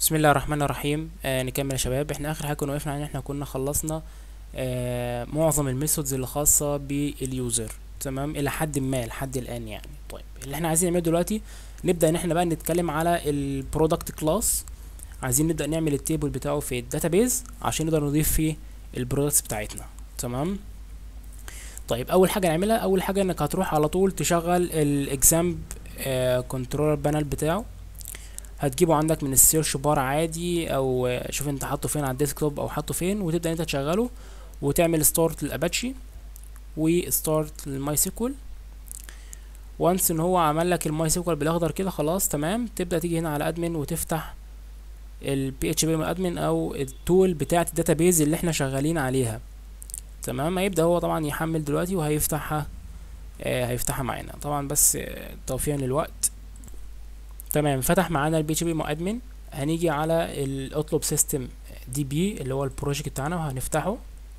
بسم الله الرحمن الرحيم آه نكمل يا شباب احنا اخر حاجه كنا وقفنا عليها احنا كنا خلصنا آه معظم الميثودز اللي خاصه باليوزر تمام الى حد ما لحد الان يعني طيب اللي احنا عايزين نعمله دلوقتي نبدا ان احنا بقى نتكلم على البرودكت كلاس عايزين نبدا نعمل التيبل بتاعه في الداتابيز عشان نقدر نضيف فيه البرودكتس بتاعتنا تمام طيب اول حاجه نعملها اول حاجه انك هتروح على طول تشغل الاكزام كنترولر بانل بتاعه هتجيبه عندك من السيرش بار عادي او آه، شوف انت حاطه فين على الديسكتوب او حاطه فين وتبدا انت تشغله وتعمل ستارت للاباتشي وستارت للماي سيكوال وانس ان هو عمل لك الماي سيكوال بالاخضر كده خلاص تمام تبدا تيجي هنا على ادمن وتفتح البي اتش بي ادمن او التول بتاعه الداتابيز اللي احنا شغالين عليها تمام هيبدا هو طبعا يحمل دلوقتي وهيفتحها آه هيفتحها معانا طبعا بس آه توفيرا للوقت تمام فتح معانا البي اتش بي ادمن هنيجي على ال- اطلب سيستم دي بي اللي هو البروجكت بتاعنا وهنفتحه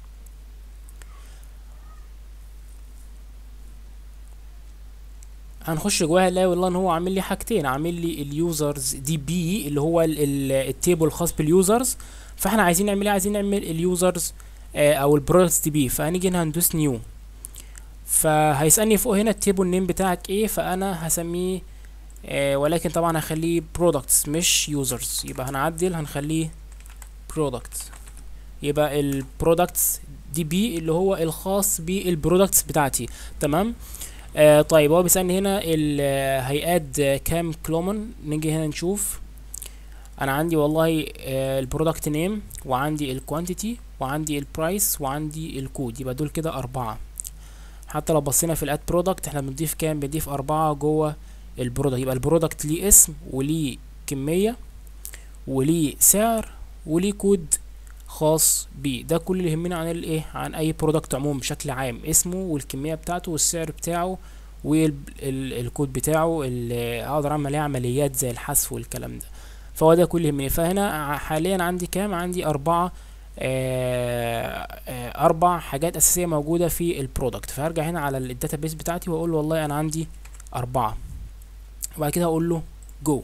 هنخش جواها نلاقي والله ان هو عامل لي حاجتين عامل لي اليوزرز دي بي اللي هو ال- ال- التيبل الخاص باليوزرز فاحنا عايزين نعمل ايه عايزين نعمل اليوزرز آه، او البرودكتس دي بي فهنيجي هنا هندوس نيو فهيسالني فوق هنا التيبل نيم بتاعك ايه فانا هسميه آه ولكن طبعا هخليه products مش users يبقى هنعدل هنخليه product يبقى ال products دي بي اللي هو الخاص بالبرودكتس بتاعتي تمام آه طيب هو بيسألني هنا ال- آه، هيقاد آه، كام كلومن نيجي هنا نشوف انا عندي والله البرودكت نيم وعندي الكوانتيتي وعندي البرايس وعندي الكود يبقى دول كده اربعة حتى لو بصينا في الاد برودكت احنا بنضيف كام بنضيف اربعة جوه البرودكت يبقى البرودكت ليه اسم وليه كمية وليه سعر وليه كود خاص بيه ده كل اللي يهمنا عن الايه عن اي برودكت عموما بشكل عام اسمه والكمية بتاعته والسعر بتاعه والكود بتاعه اللي اقدر اعمل عليه عمليات زي الحذف والكلام ده فهو ده كل اللي يهمني فهنا ع- حاليا عندي كام عندي اربعة آه، آه، اربع حاجات اساسيه موجوده في البرودكت فهرجع هنا على الداتابيس بتاعتي واقول له والله انا عندي اربعه وبعد كده اقول له جو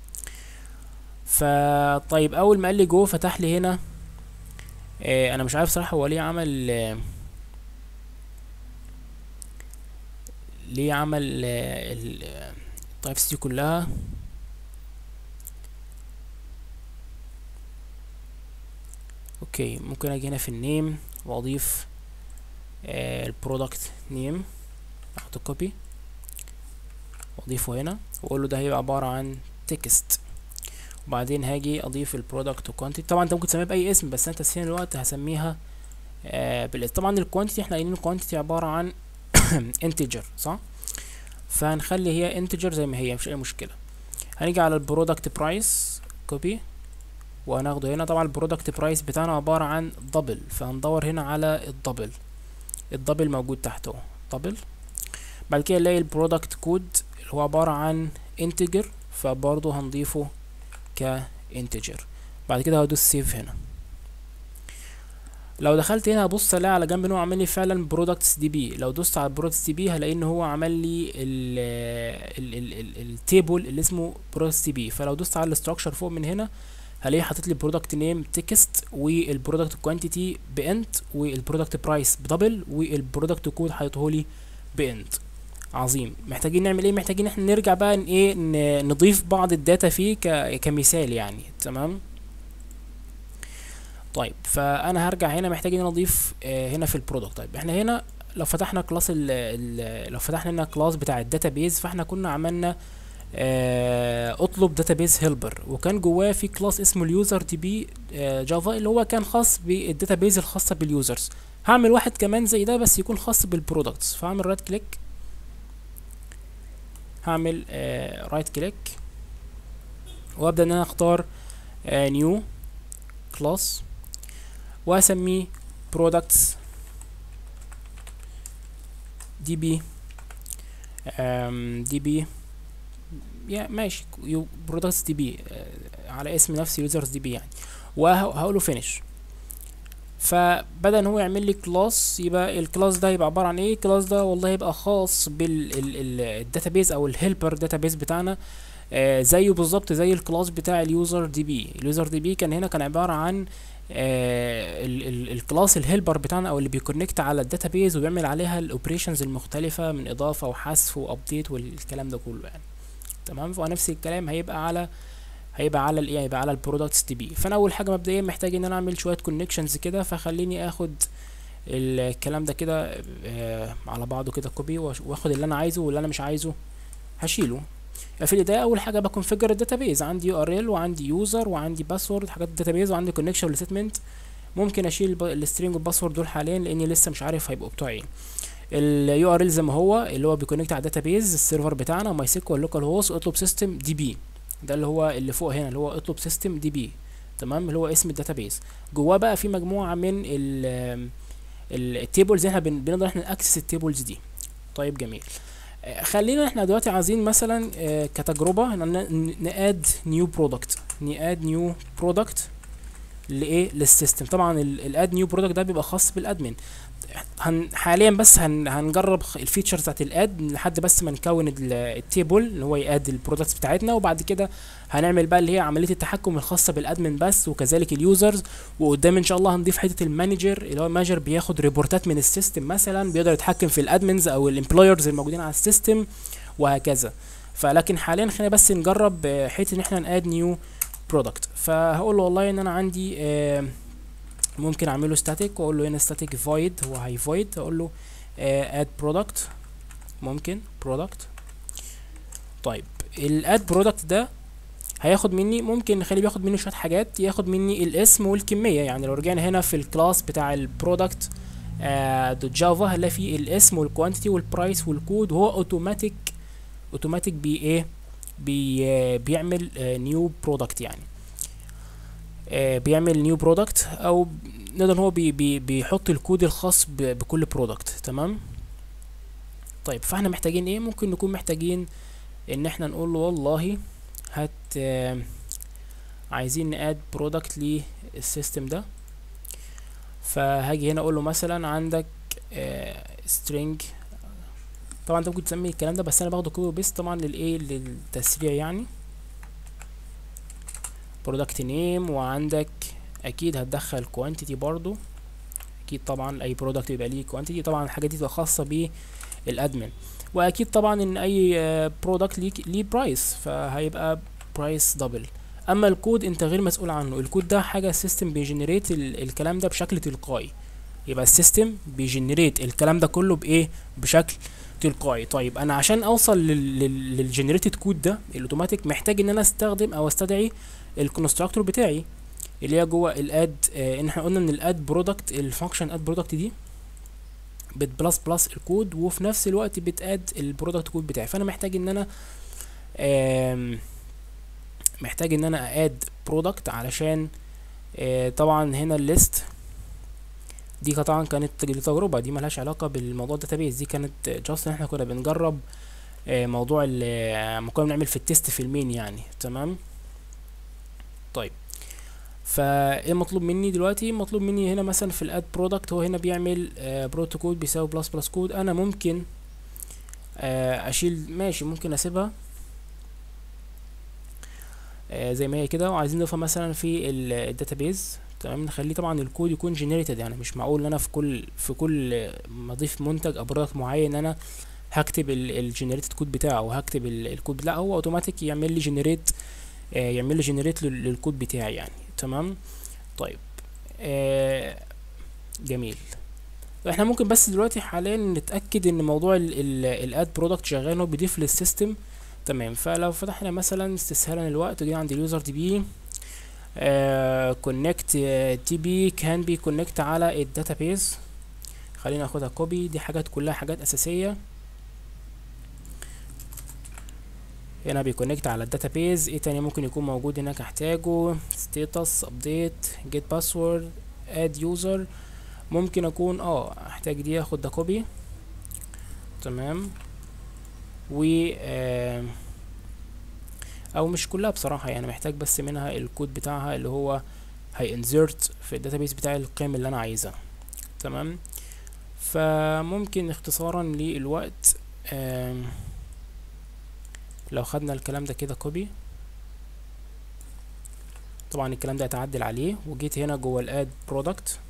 فطيب اول ما قال لي جو فتح لي هنا آه انا مش عارف صراحه هو ليه عمل آه ليه عمل آه ال- آه، التايبس دي كلها اوكي ممكن اجي هنا في النيم واضيف آه البرودكت نيم احط كوبي واضيفه هنا واقول له ده هيبقى عباره عن تكست وبعدين هاجي اضيف البرودكت وكوانتيتي طبعا انت ممكن تسميها باي اسم بس انا تسهيل الوقت هسميها آه بالاسم طبعا الكوانتيتي احنا قايلين الكوانتيتي عباره عن انتجر صح فهنخلي هي انتجر زي ما هي مفيش اي مشكله هنيجي على البرودكت برايس كوبي وهناخده هنا طبعا البرودكت برايس بتاعنا عباره عن دبل فهندور هنا على الدبل الدبل موجود تحت اهو دبل بعد كده نلاقي البرودكت كود اللي هو عباره عن انتجر فبرضه هنضيفه كانتجر بعد كده هدوس سيف هنا لو دخلت هنا هبص الاقي على جنب ان هو عامل لي فعلا برودكتس دي بي لو دوست على البرودكتس دي بي هلاقي ان هو عمل لي التيبل اللي اسمه برودكتس دي بي فلو دوست على الاستراكشر فوق من هنا هلاقيه حاطط لي برودكت نيم تكست والبرودكت كوانتيتي بانت والبرودكت برايس بدبل والبرودكت كود حاطه لي بانت عظيم محتاجين نعمل ايه محتاجين احنا نرجع بقى ن- ايه ن- نضيف بعض الداتا فيه ك- كمثال يعني تمام طيب فانا هرجع هنا محتاجين نضيف آه هنا في البرودكت طيب احنا هنا لو فتحنا كلاس ال ال لو فتحنا هنا كلاس بتاع الداتابيز فاحنا كنا عملنا آه اطلب داتابيز هيلبر وكان جواه في كلاس اسمه اليوزر دي بي آه جافا اللي هو كان خاص بالداتابيز الخاصه باليوزرز هعمل واحد كمان زي ده بس يكون خاص بالبرودكتس فهعمل رايت كليك هعمل رايت كليك وابدا ان انا اختار نيو كلاس واسميه products دي بي دي بي يا ماشي يو برودكتس دي بي على اسم نفس يوزرز دي بي يعني وهقول له فينيش فبدا ان هو يعمل لي كلاس يبقى الكلاس ده يبقى عباره عن ايه الكلاس ده والله يبقى خاص بالداتابيز او الهيلبر داتابيز بتاعنا آه زيه بالظبط زي الكلاس بتاع اليوزر دي بي اليوزر دي بي كان هنا كان عباره عن آه الكلاس الهيلبر بتاعنا او اللي بيكونكت على الداتابيز وبيعمل عليها الاوبريشنز المختلفه من اضافه وحذف وابديت والكلام ده كله يعني تمام فنفس الكلام هيبقى على هيبقى على الايه هيبقى على البرودكتس دي بي فانا اول حاجه مبدئيا محتاج ان انا اعمل شويه كونكشنز كده فخليني اخد الكلام ده كده آه على بعضه كده كوبي واخد اللي انا عايزه واللي انا مش عايزه هشيله في البدايه اول حاجه بكونفيجر الداتابيز عندي يو ار ال وعندي يوزر وعندي باسورد حاجات الداتابيز وعندي كونكشن والستمنت ممكن اشيل السترينج والباسورد دول حاليا لاني لسه مش عارف هيبقوا بتوع ايه اليو ار ال زي ما هو اللي هو بيكونكت على الداتابيز السيرفر بتاعنا ماي سيكوال لوكال هوست اطلب سيستم دي بي ده اللي هو اللي فوق هنا اللي هو اطلب سيستم دي بي تمام اللي هو اسم الداتابيز جواه بقى في مجموعه من ال التيبلز احنا بنقدر احنا ناكسس التيبلز دي طيب جميل خلينا احنا دلوقتي عايزين مثلا كتجربه ناد نيو برودكت ناد نيو برودكت لايه للسيستم طبعا الاد نيو برودكت ده بيبقى خاص بالادمن هن حاليا بس هن هنجرب الفيتشرز بتاعت الاد لحد بس ما نكون التيبل اللي هو ياد البرودكتس بتاعتنا وبعد كده هنعمل بقى اللي هي عمليه التحكم الخاصه بالادمن بس وكذلك اليوزرز وقدام ان شاء الله هنضيف حته المانجر اللي هو المانجر بياخد ريبورتات من السيستم مثلا بيقدر يتحكم في الادمنز او الامبلويرز الموجودين على السيستم وهكذا فلكن حاليا خلينا بس نجرب حته ان احنا ناد نيو برودكت فهقول له والله ان انا عندي آه ممكن اعمله ستاتيك واقول له هنا ستاتيك فويد هو هاي فويد اقول له اد برودكت ممكن برودكت طيب الاد برودكت ده هياخد مني ممكن نخليه بياخد مني شويه حاجات ياخد مني الاسم والكميه يعني لو رجعنا هنا في الكلاس بتاع البرودكت دوت جافا هنلاقي فيه الاسم والكوانتيتي والبرايس والكود وهو اوتوماتيك اوتوماتيك بي ايه بي بيعمل نيو برودكت يعني بيعمل نيو برودكت او نقدر هو بي بي بيحط الكود الخاص بكل برودكت تمام طيب فاحنا محتاجين ايه ممكن نكون محتاجين ان احنا نقول له والله هات آه عايزين ناد برودكت للسيستم ده فهاجي هنا اقول له مثلا عندك آه string طبعا انت ممكن تسمي الكلام ده بس انا باخده كوبي بيست طبعا للايه للتسريع يعني برودكت نيم وعندك اكيد هتدخل كوانتيتي برضو اكيد طبعا اي برودكت بيبقى ليه كوانتيتي طبعا الحاجات دي تبقى خاصه بالادمن واكيد طبعا ان اي برودكت ليه ليه برايس فهيبقى برايس دبل اما الكود انت غير مسؤول عنه الكود ده حاجه السيستم بيجنريت الكلام ده بشكل تلقائي يبقى السيستم بيجنريت الكلام ده كله بايه بشكل تلقائي طيب انا عشان اوصل للجنريتد كود ده الاوتوماتيك محتاج ان انا استخدم او استدعي الكونستراكتور بتاعي اللي هي جوه الاد آه ان احنا قلنا ان الاد برودكت الفانكشن اد برودكت دي بت بلس بلس الكود وفي نفس الوقت بتاد البرودكت كود بتاعي فانا محتاج ان انا محتاج ان انا اد برودكت علشان آه طبعا هنا الليست دي طبعا كانت تجربة دي ملهاش علاقة بالموضوع الداتابيز دي كانت جاست احنا كنا بنجرب آه موضوع ما كنا بنعمل في التيست في المين يعني تمام طيب فايه المطلوب مني دلوقتي مطلوب مني هنا مثلا في الاد برودكت هو هنا بيعمل آه بروتوكود بيساوي بلس بلس كود انا ممكن آه اشيل ماشي ممكن اسيبها آه زي ما هي كده وعايزين نضيفها مثلا في الداتابيز تمام نخليه طبعا الكود يكون جنريتد يعني مش معقول ان انا في كل في كل ما اضيف منتج او برودكت معين انا هكتب الجنريتد كود بتاعه وهكتب الكود لا هو اوتوماتيك يعمل لي جنريت آه يعمل لي جنريت للكود بتاعي يعني تمام طيب آه جميل احنا ممكن بس دلوقتي حاليا نتاكد ان موضوع الاد برودكت شغال هو بيضيف للسيستم تمام فلو فتحنا مثلا استسهالا الوقت جينا عند اليوزر دي بي كونكت تي بي كان بي كونكت على الداتابيز خلينا ناخدها كوبي دي حاجات كلها حاجات اساسيه هنا بيكونكت على الداتابيز ايه تاني ممكن يكون موجود هناك احتاجه ستيتس ابديت جيت باسورد اد يوزر ممكن اكون اه احتاج دي اخد ده كوبي تمام و آه او مش كلها بصراحة يعني محتاج بس منها الكود بتاعها اللي هو هينزرت في الداتابيس بتاع القيم اللي انا عايزها تمام فممكن اختصارا للوقت آه لو خدنا الكلام ده كده كوبي طبعا الكلام ده هيتعدل عليه وجيت هنا جوه الاد برودكت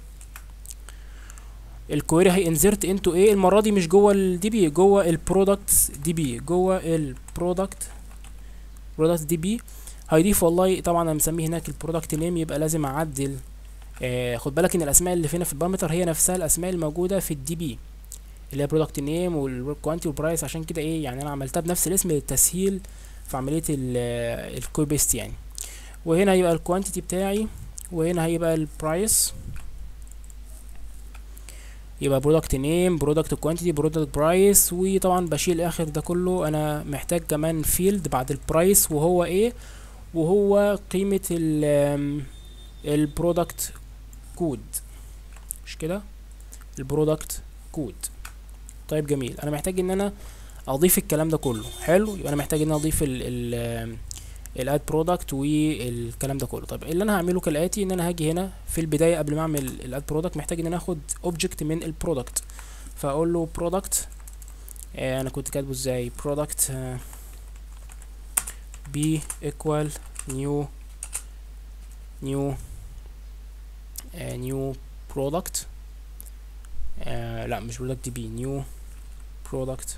الكويري هينزرت انتو ايه المره دي مش جوه الدي بي جوه البرودكت دي بي جوه البرودكت برودكت دي بي هيضيف والله طبعا انا مسميه هناك البرودكت نيم يبقى لازم اعدل آه خد بالك ان الاسماء اللي فينا في البارامتر هي نفسها الاسماء الموجوده في الدي بي اللي هي برودكت نيم والكوانتي والبرايس عشان كده ايه يعني انا عملتها بنفس الاسم للتسهيل في عمليه الكوي بيست يعني وهنا هيبقى الكوانتيتي بتاعي وهنا هيبقى البرايس يبقى برودكت نيم برودكت كوانتيتي برودكت برايس وطبعا بشيل اخر ده كله انا محتاج كمان فيلد بعد البرايس وهو ايه وهو قيمة ال البرودكت كود مش كده البرودكت كود طيب جميل انا محتاج ان انا اضيف الكلام ده كله حلو يبقى انا محتاج ان انا اضيف ال ال الاد برودكت والكلام ده كله طيب اللي انا هعمله كالاتي ان انا هاجي هنا في البدايه قبل ما اعمل الاد برودكت محتاج ان انا اخد اوبجكت من البرودكت فاقول له برودكت آه انا كنت كاتبه ازاي برودكت آه بي ايكوال نيو نيو نيو برودكت لا مش برودكت دي بي نيو برودكت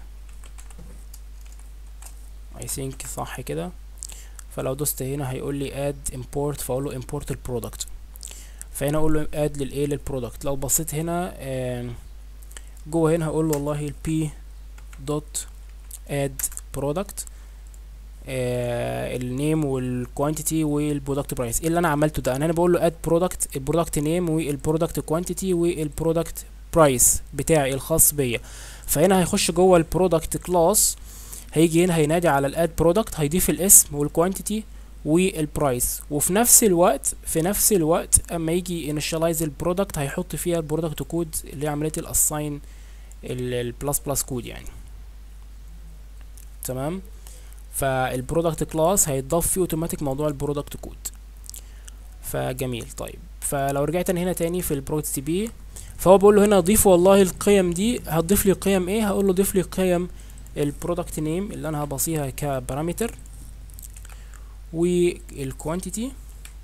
اي ثينك صح كده فلو دوست هنا هيقول لي add import فاقول له import البرودكت فهنا اقول له add للايه للبرودكت لو بصيت هنا جوه هنا هقول له والله ال p dot add product النيم والكوانتيتي والبرودكت برايس ايه اللي انا عملته ده انا هنا بقول له اد برودكت البرودكت نيم والبرودكت كوانتيتي والبرودكت برايس بتاعي الخاص بيا فهنا هيخش جوه البرودكت كلاس هيجي هنا هينادي على الاد برودكت هيضيف الاسم والكوانتيتي والبرايس وفي نفس الوقت في نفس الوقت اما يجي انيشاليز البرودكت هيحط فيها البرودكت كود اللي هي عمليه الاساين البلس بلس كود يعني تمام فالبرودكت كلاس هيتضاف فيه اوتوماتيك موضوع البرودكت كود فجميل طيب فلو رجعت انا هنا تاني في البرودكت تي بي فهو بقول له هنا ضيف والله القيم دي هتضيف لي قيم ايه هقول له ضيف لي قيم البرودكت نيم اللي انا هبصيها كبارامتر والكوانتيتي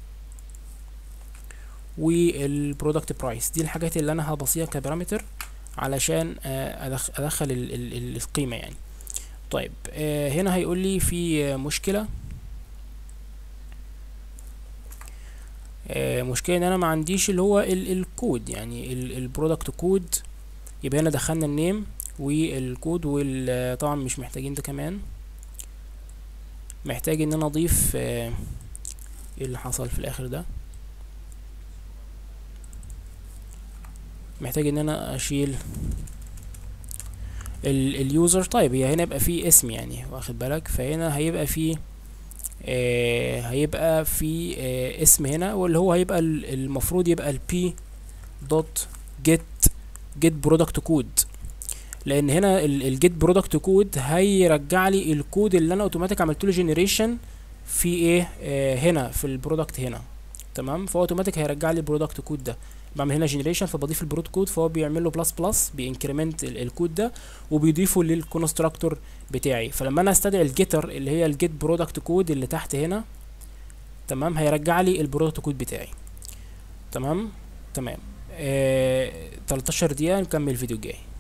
والبرودكت برايس دي الحاجات اللي انا هبصيها كبارامتر علشان ادخل القيمه يعني طيب آه هنا هيقول لي في مشكله آه مشكله ان انا ما عنديش اللي هو ال الكود يعني البرودكت كود يبقى هنا دخلنا النيم والكود وطبعا مش محتاجين ده كمان محتاج ان انا اضيف آه ايه اللي حصل في الاخر ده محتاج ان انا اشيل اليوزر طيب هي هنا يبقى فيه اسم يعني واخد بالك فهنا هيبقى فيه آه هيبقى في آه اسم هنا واللي هو هيبقى المفروض يبقى البي دوت جيت جيت برودكت كود لان هنا الجيت برودكت كود هيرجع لي الكود اللي انا اوتوماتيك عملت له جنريشن في ايه آه هنا في البرودكت هنا تمام فهو اوتوماتيك هيرجع لي البرودكت كود ده بعمل هنا جنريشن فبضيف البرود كود فهو بيعمل له بلس بلس بينكريمنت الكود ده وبيضيفه للكونستراكتور بتاعي فلما انا استدعي الجيتر اللي هي الجيت برودكت كود اللي تحت هنا تمام هيرجع لي البرودكت كود بتاعي تمام تمام آه 13 دقيقه نكمل الفيديو الجاي